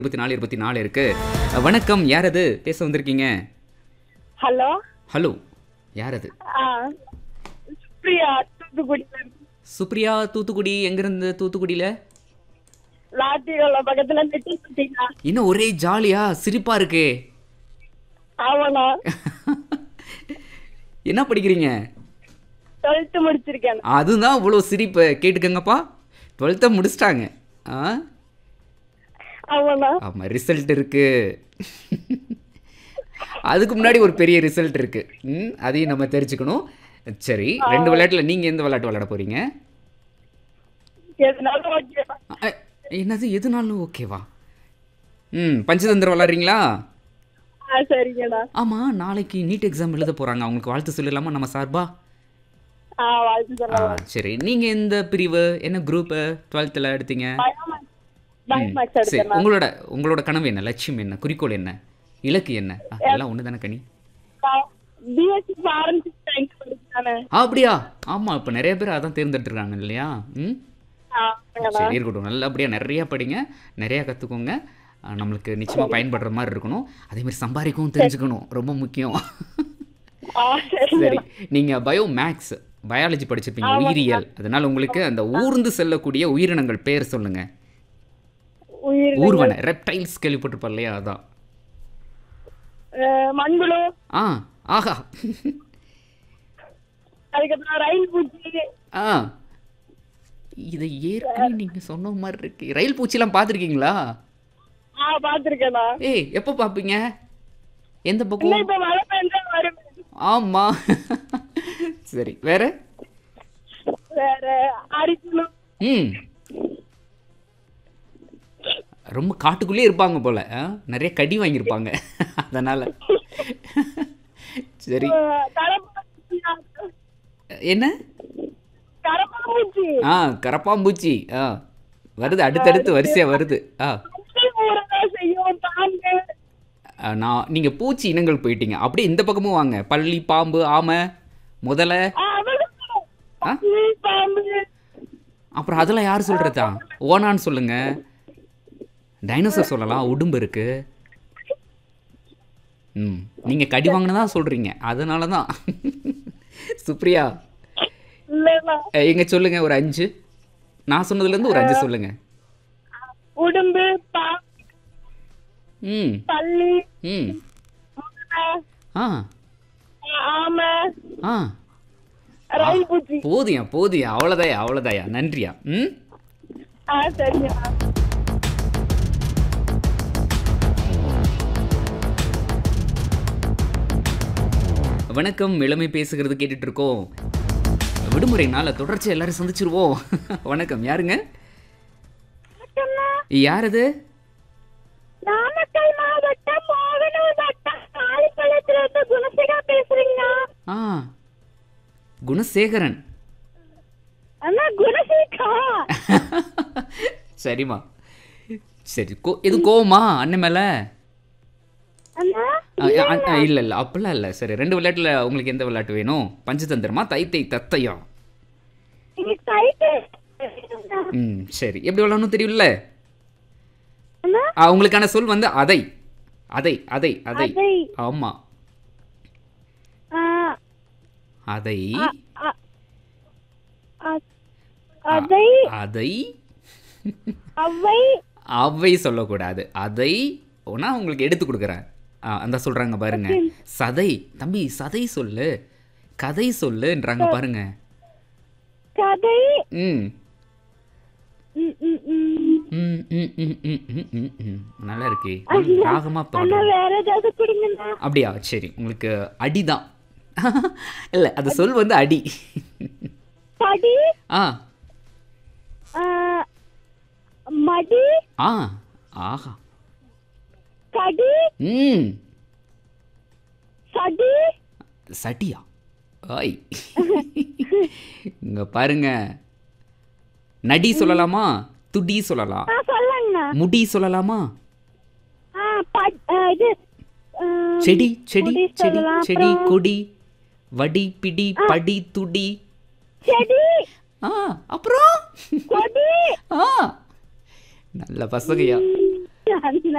இருபத்தி நாலு இருபத்தி நாலு இருக்கு வணக்கம் யார் அது பேச வந்திருக்கீங்க ஹலோ ஹலோ யார் அது ஆ சுப்ரியா தூத்துக்குடியில இருந்து. சுப்ரியா தூத்துக்குடி எங்கிருந்து தூத்துக்குடியில லாட்டியோல பக்கத்துல நெட்டி சுட்டிங்களா இன்னும் ஒரே ஜாலியா சிரிப்பா இருக்கே ஆமாண்ணா என்ன படிக்கிறீங்க டுவெல்த் முடிச்சிருக்கேன் அதுதான் இவ்வளோ சிரிப்பு கேட்டுக்கங்கப்பா டுவெல்த்தை முடிச்சிட்டாங்க ஆ ஆமாண்ணா ஆமாம் ரிசல்ட் இருக்கு அதுக்கு முன்னாடி ஒரு பெரிய ரிசல்ட் இருக்கு ம் அதையும் நம்ம தெரிஞ்சுக்கணும் சரி ரெண்டு விளையாட்டில் நீங்கள் எந்த விளையாட்டு விளையாட போறீங்க எதுனாலும் ஓகே அ, என்னது எதுனாலும் ஓகேவா ம் பஞ்சதந்திரம் விளாட்றீங்களா ஆ சரிங்கண்ணா ஆமாம் நாளைக்கு நீட் எக்ஸாம் எழுத போகிறாங்க அவங்களுக்கு வாழ்த்து சொல்லலாமா நம்ம சார்பா ஆ வாழ்த்து ஆ சொல்லுங்க சரி நீங்கள் எந்த பிரிவு என்ன குரூப்பு டுவெல்த்தில் எடுத்தீங்க பயோமேக்ஸ் சரி எடுத்தேண்ணா உங்களோட உங்களோட கனவு என்ன லட்சியம் என்ன குறிக்கோள் என்ன இலக்கு என்ன ஆ, எல்லாம் ஒன்று தானே கனி பிஎஸ்சி ஃபாரன்சிக் சயின்ஸ் படிச்சானே அப்படியா ஆமாம் இப்போ நிறைய பேர் அதான் தேர்ந்தெடுத்துருக்காங்க இல்லையா ம் ஆமாங்கண்ணா சரி இருக்கட்டும் நல்லபடியாக நிறையா படிங்க நிறையா கற்றுக்கோங்க நம்மளுக்கு நிச்சயமாக பயன்படுற மாதிரி இருக்கணும் அதே மாதிரி சம்பாதிக்கவும் தெரிஞ்சுக்கணும் ரொம்ப முக்கியம் ஆ சரி சரி நீங்கள் பயோ மேக்ஸ் பயாலஜி படிச்சிருப்பீங்க உயிரியல் அதனால் உங்களுக்கு அந்த ஊர்ந்து செல்லக்கூடிய உயிரினங்கள் பேர் சொல்லுங்கள் உயிர் ஊர்வன ரெப்டைல்ஸ் கேள்விப்பட்டிருப்பா இல்லையா அதான் அஹ், மண்புழு ஆ ஆஹா அதுக்கப்புறம் ரயில் பூச்சி ஆ இதை ஏற்கனவே நீங்கள் சொன்ன மாதிரி இருக்கு ரயில் பூச்சிலாம் பார்த்துருக்கீங்களா ஆ பாத்திருக்கேண்ணா ஏய் எப்போ பார்ப்பீங்க எந்த இல்ல பக்கம் இப்ப மழை பெஞ்சா வரும் ஆமா சரி வேற வேற அரிக்கணும் ம் ரொம்ப காட்டுக்குள்ளே இருப்பாங்க போல ஆ? நிறைய கடி வாங்கியிருப்பாங்க அதனால சரி என்ன கரப்பாம்பூச்சி ஆ கரப்பாம்பூச்சி ஆ வருது அடுத்தடுத்து வரிசையா வருது ஆ ஊறதான் செய்யும் பாம்பு ஆ, நான் நீங்கள் பூச்சி இனங்கள் போயிட்டீங்க அப்படியே இந்த பக்கமும் வாங்க பள்ளி பாம்பு ஆமை முதலை ஆ, அவ்வளவுதான். ஆ? பள்ளி, பாம்பு அப்புறம் அதெல்லாம் யார் சொல்கிறதா ஓனான்னு சொல்லுங்க டைனோசர் சொல்லலாம் உடும்பு இருக்கு ம் நீங்கள் கடி வாங்கினதா சொல்கிறீங்க அதனால தான் சுப்ரியா இல்லைண்ணா அஹ், எங்க சொல்லுங்க ஒரு அஞ்சு நான் சொன்னதுலேருந்து ஒரு அஞ்சு சொல்லுங்க உடும்பு பாம்பு ம் பள்ளி ம் முதலை, ஆ ஆமை ஆ ரயில் பூச்சி போதியா போதியா அவ்வளோதாயா அவ்வளோதாயா நன்றியா ம் ஆ சரிங்க வணக்கம் இளமை பேசுகிறது கேட்டுட்டு இருக்கோம் விடுமுறை நாள தொடர்ச்சி எல்லாரும் சந்திச்சிருவோம் வணக்கம் யாருங்க யார் அது நாமக்கல் மாவட்டம் மோகனூர் வட்டம் ஆலிப்பழத்துல இருந்து குணசிகா பேசுறீங்க ஆ குணசேகரன் அண்ணா குணசேகா சரிம்மா சரி கோ எது கோவமா அண்ணன் மேலே அண்ணா இல்லை இல்லை அப்படிலாம் இல்லை சரி ரெண்டு விளையாட்டில் உங்களுக்கு எந்த விளையாட்டு வேணும் பஞ்சதந்திரமா தைத்தை தத்தையா நீங்க கைட்டு ம் சரி எப்படி விளையாடணும் தெரியும்ல அண்ணா ஆ, உங்களுக்கான சொல் வந்து அதை அதை அதை அதை அதை. ஆமாம் ஆ, அதை அ- அ- அதை அதை அவை அவை சொல்லக்கூடாது அதை நான் உங்களுக்கு எடுத்து கொடுக்குறேன் ஆ, அந்த சொல்கிறாங்க பாருங்க சதை தம்பி சதை சொல்லு கதை சொல்லுன்றாங்க பாருங்க கதை ம் ம், ம், ம். ம், ம், ம், ம், ம், ம், ம். நல்லா இருக்கே ராகமா அண்ணா பாடுறோம் வேற ஏதாவது கொடுங்கண்ணா அப்படியா சரி உங்களுக்கு அடிதான் இல்லை அது சொல் வந்து அடி படி ஆ ஆ, மடி ஆ ஆஹா கடி ம் சடி சட்டியா ஆய் இங்க பாருங்க நடி சொல்லலாமா துடி சொல்லலாம் ஆ சொல்லுங்கண்ணா முடி சொல்லலாமா ஆ பட்- ஆ, இது ஆ, செடி செடி முடி செடி சொல்லலாம். செடி அப்புறம் கொடி வடி பிடி படி துடி செடி ஆ அப்புறம் கொடி ஆ நல்ல பசங்கய்யா அந்த